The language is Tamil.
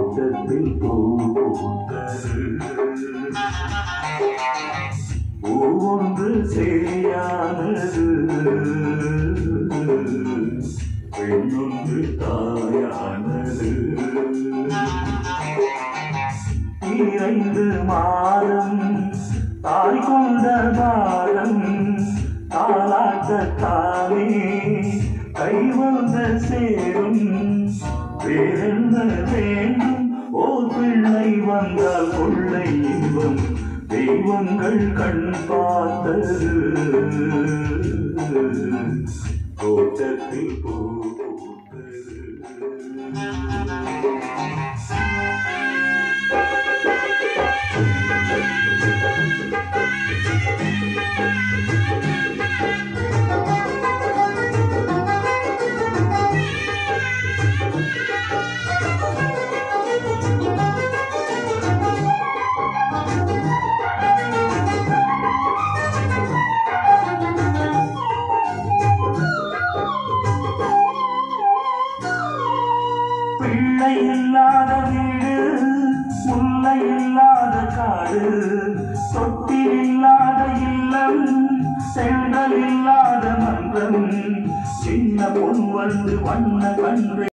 தோட்டத்தில் பூ பூத்தது பூ ஒன்று சேயானது பெண்ணொன்று தாயானது இறைந்து மாதம் தாய் கொண்ட பாரம் தாலாட்டத்தானே கை வந்து சேரும் வேறென்ன வேண்டும் ஓர் பிள்ளை வந்தால் கொள்ளை இன்பம் தெய்வங்கள் கண் பார்த்தது தோட்டத்தில் பூ பூத்தது பிள்ளை இல்லாத வீடு முல்லை இல்லாத காடு தொட்டில் இல்லாத இல்லம் செங்கல் இல்லாத மன்றம் சின்ன பொன் வந்து வண்ண கன்று